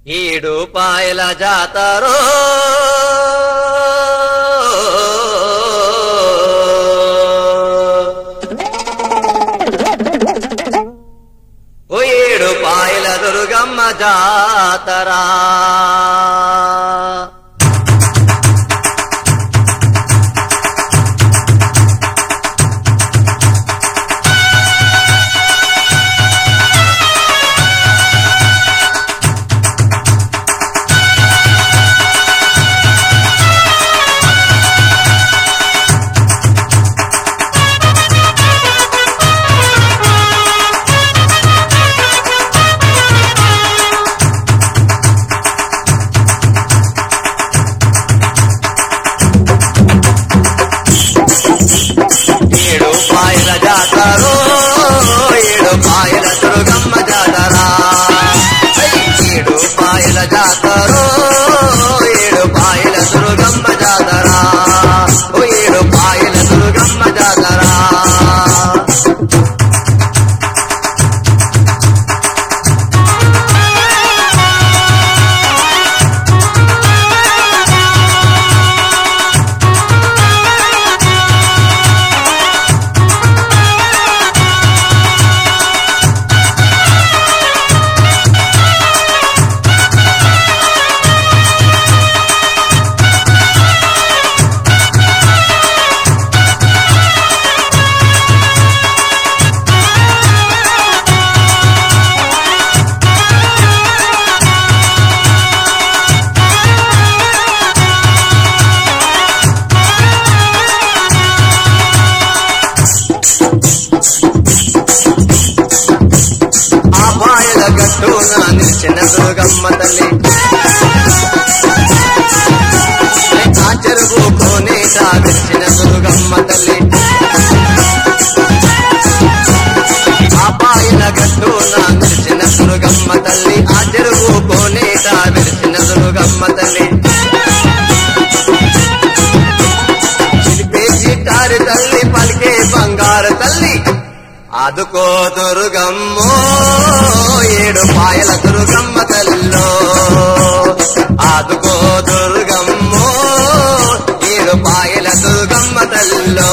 ఏడు పాయల జాతరో ఓ ఏడు పాయల దుర్గమ్మ జాతరా ఏడు పాయల జాతరో ఏడు పాయల దుర్గమ్మ జాతరా ఐ, ఏడు పాయల జాతరో ఏడు పాయల దుర్గమ్మ జాతరా ఓ ఏడు పాయల దుర్గమ్మ జాతరా ఆ పాయల గట్టు నా నిలిచిన దుర్గమ్మ తల్లి ఆ చెరువు కోనే సాగించిన దుర్గమ్మ తల్లి ఆ పాయల గట్టు నా నిలిచిన దుర్గమ్మ తల్లి ఆ చెరువు కోనే సాగించిన దుర్గమ్మ తల్లి చిలిపేసి తారి తల్లి పలికే బంగారు తల్లి ఆదుకో దుర్గమ్మో ఏడు పాయల దుర్గమ్మ తల్లో ఆదుకో దుర్గమ్మో ఏడు పాయల దుర్గమ్మ తల్లో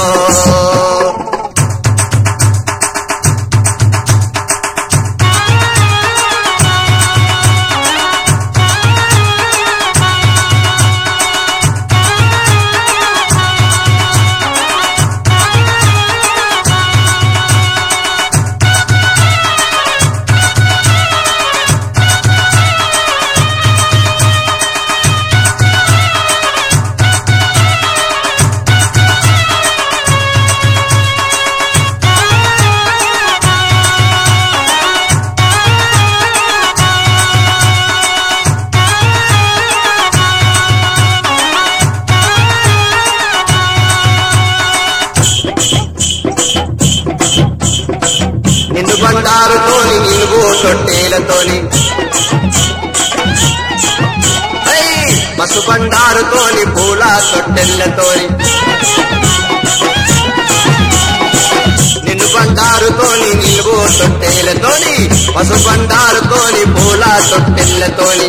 నిన్ను బండారుతోని నిలువు తొట్టేలతోని ఐ, మసు బండారుతోని పూల తొట్టెళ్ళతోని నిన్ను బండారుతోని నిలువు తొట్టేలతోని పసు బండారుతోని పూల తొట్టెళ్ళతోని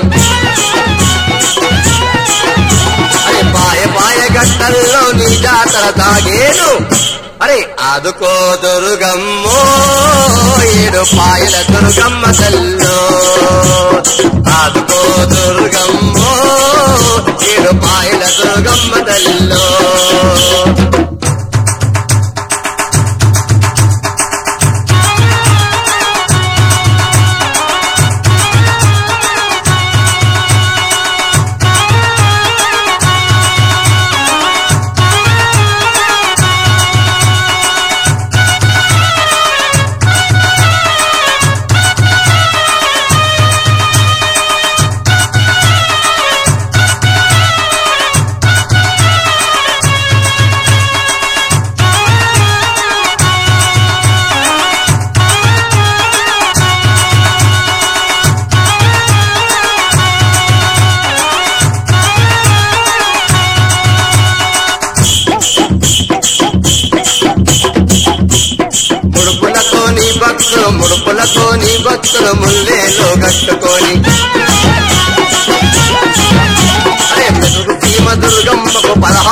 అరే పాయ పాయ గట్టల్లో నీ జాతర తాగేను అరే ఆదుకో దుర్గమ్మో ఏడు పాయల దుర్గమ్మ తల్లో ఆదుకో దుర్గమ్మో ఏడు పాయల దుర్గమ్మ తల్లో భక్తులు ముడుపులతో నీ భక్తులు ముల్లేలో కట్టుకొని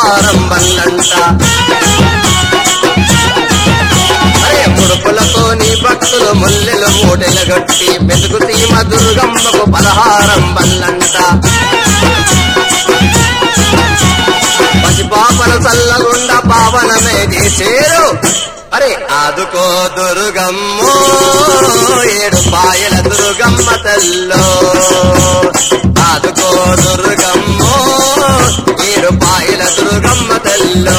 పలహారం వల్లంట అరే ముడుపులతో నీ భక్తులు ముల్లెలు మూటెలు గట్టి మెతుకు సీమ దుర్గమ్మకు పలహారం వల్లంట పసిపాపను చల్లగుండ పావనమే చేసేరు అరే ఆదుకో దుర్గమ్మో ఏడు పాయల దుర్గమ్మ తల్లో ఆదుకో దుర్గమ్మో ఏడు పాయల దుర్గమ్మ తల్లో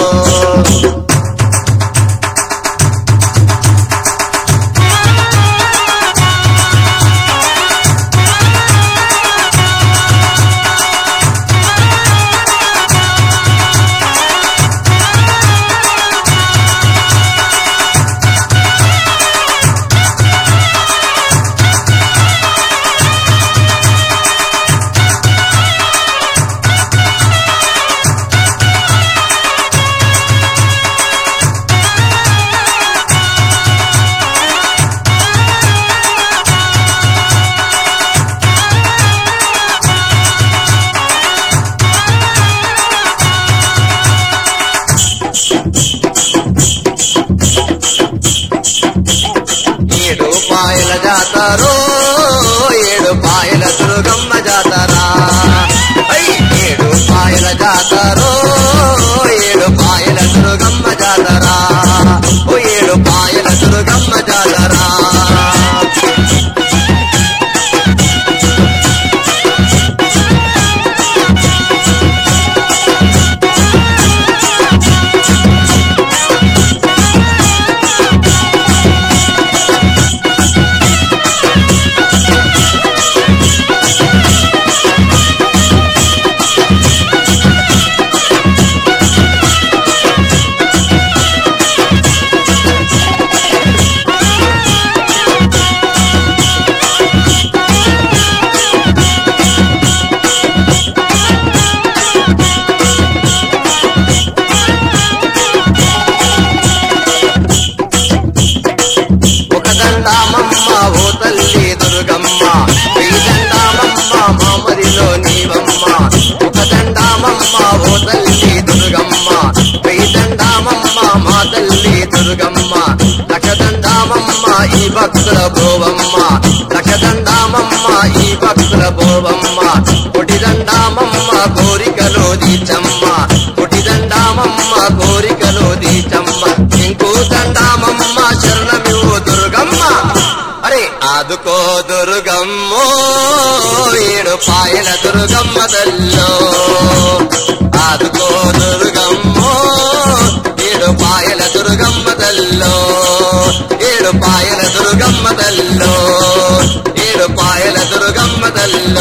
ఏడు పాయల జాతరో ఏడు పాయల దుర్గమ్మ జాతరా ఐ, ఏడు పాయల జాతరో ఏడు పాయల దుర్గమ్మ జాతరా ఓ ఏడు పాయల దుర్గమ్మ జాతరా ఒక దండామమ్మ ఓ తల్లి దుర్గమ్మ వెయ్యి దండామమ్మ మామదిలో నీవమ్మ ఒక దండామమ్మ ఓ తల్లి దుర్గమ్మ వెయ్యి దండామమ్మ మా తల్లి దుర్గమ్మ లక్ష దండామమ్మ ఈ భక్తుల భోవమ్మ లక్ష దండామమ్మ ఈ భక్తుల భోవమ్మ కొటి దండామమ్మ కోరికలో దీచమ్మ కొటి దండామమ్మ కోరికలో దీచమ్మ ఇంకో దండామమ్మ శరణమివు దుర్గమ్మ అరే ఆదుకో దుర్గమ్మో ఏడు పాయల దుర్గమ్మ తల్లో ఆదుకో దుర్గమ్మో ఏడు పాయల దుర్గమ్మ తల్లో ఏడు పాయల దుర్గమ్మ తల్లో ఏడు పాయల దుర్గమ్మ తల్లో